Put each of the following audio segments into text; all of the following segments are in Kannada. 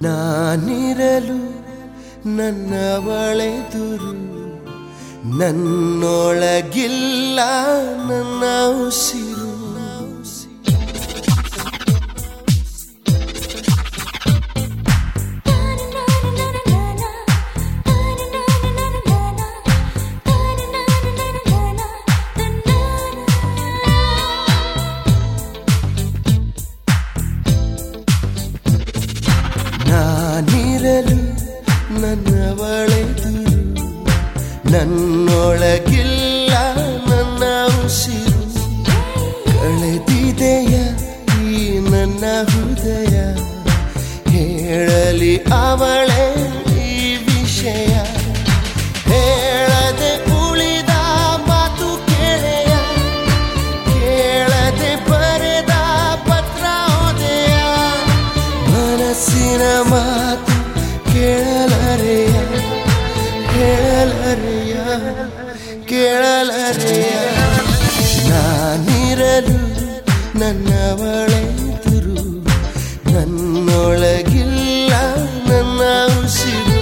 ನಾನಿರಲು ನನ್ನವಳೆದುರು ನನ್ನೊಳಗಿಲ್ಲ ನನ್ನ ಉಸಿರು ನಾನಿರಲು ನನ್ನವಳೆದುರು ನನ್ನೊಳಗಿಲ್ಲ ನನ್ನ ಉಸಿರು ಕಳೆದಿದೆಯ ಈ ನನ್ನ ಹೃದಯ ಹೇಳಲಿ ಅವಳೇ ಈ ವಿಷಯ ಹೇಳದೆ ಉಳಿದ ಮಾತು ಕೇಳೆಯ ಕೇಳದೆ ಬರೆದ ಪತ್ರ ಓದೆಯ ಮನಸ್ಸಿನ ಮಾತು ಕೇಳಲರೆಯ ಕೇಳಲರೆಯ ಕೇಳಲರೆಯ ನಾನಿರಲು ನನ್ನವಳೆದುರು ನನ್ನೊಳಗಿಲ್ಲ ನನ್ನ ಉಸಿರು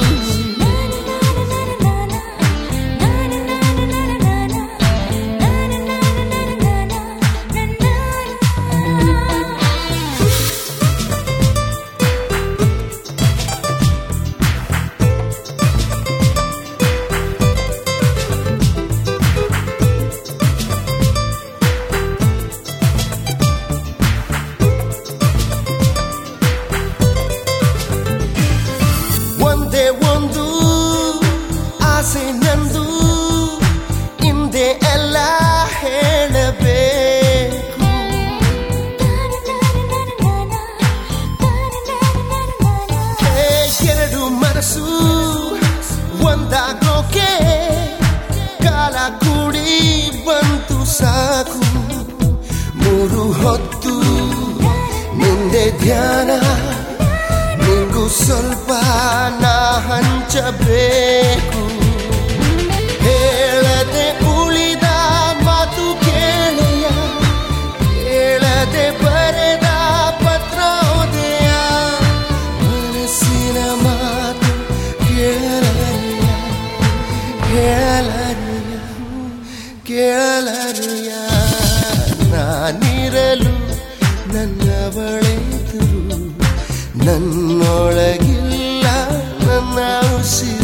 ಒಂದೇ ಒಂದು ಆಸೆ ನಂದು ಹಿಂದೆ ಎಲ್ಲ ಹೇಳಬೇಕು ಹೇ, ಎರಡು ಮನಸ್ಸು ಒಂದಾಗೋಕೆ ಕಾಲ ಕೂಡಿ ಬಂತು ಸಾಕು ಮೂರು ಹೊತ್ತು ಮುಂದೆ ಧ್ಯಾನ ನಿಂಗೂ ಸ್ವಲ್ಪ ನಾ ಹಂಚಬೇಕು ಹೇಳದೆ ಉಳಿದ ಮಾತು ಕೇಳೆಯ ಕೇಳದೆ ಬರೆದ ಪತ್ರ ಓದೆಯ ಮನಸ್ಸಿನ ಮಾತು ಕೇಳಲರಿಯ ಕೇಳಲರಿಯ ಕೇಳಲರಿಯ ನಾನಿರಲು ನನ್ನವಳೆದುರು ನನ್ನೊಳಗಿಲ್ಲ ನನ್ನ ಉಸಿರು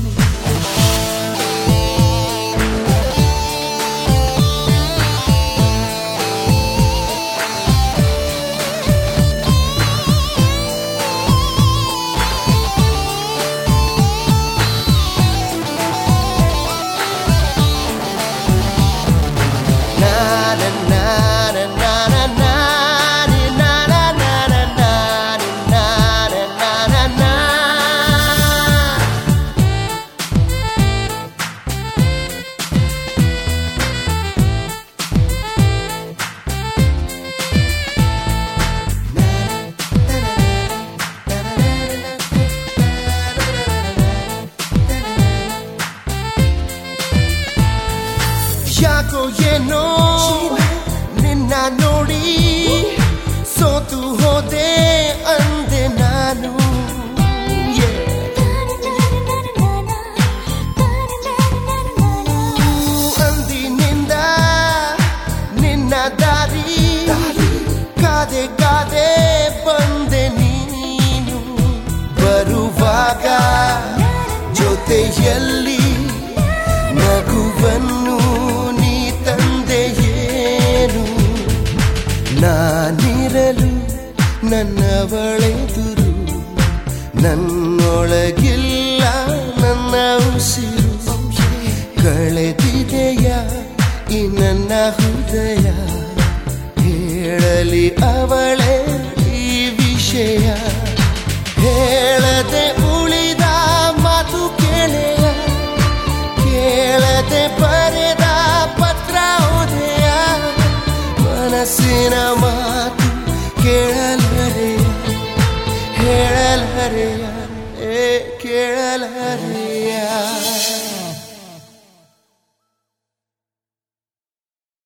ಯಾಕೋ ಏನೋ ನಿನ್ನ ನೋಡಿ ಸೋತು ಹೋದೆ ಅಂದೆ ನಾನು Yeah. ಅಂದಿನಿಂದ ನಿನ್ನ ದಾರಿ ಕಾದೆ ಕಾದೆ ಬಂದೆ ನೀನು ಬರುವಾಗ ಜೊತೆಯಲ್ಲಿ ನಗುವನ್ನು ನೀ ತಂದೆ ಏನು ನಾನಿರಲು ನನ್ನವಳೆದುರು ನನ್ನೊಳಗಿಲ್ಲ ನನ್ನ ಉಸಿರು ಕಳೆದಿದೆಯ ಈ ನನ್ನ ಹೃದಯ ಹೇಳಲಿ ಅವಳೇ ಈ ವಿಷಯ ಹೇಳದೆ ಉಳಿದ ಮಾತು ಕೇಳೆಯ ಕೇಳದೆ ಬರೆದ ಪತ್ರ ಓದೆಯ ಮನಸ್ಸಿನ ಮಾತು ಕೇಳಲರೆಯ ಹೇಳಲರೆಯ ಏ ಕೇಳಲ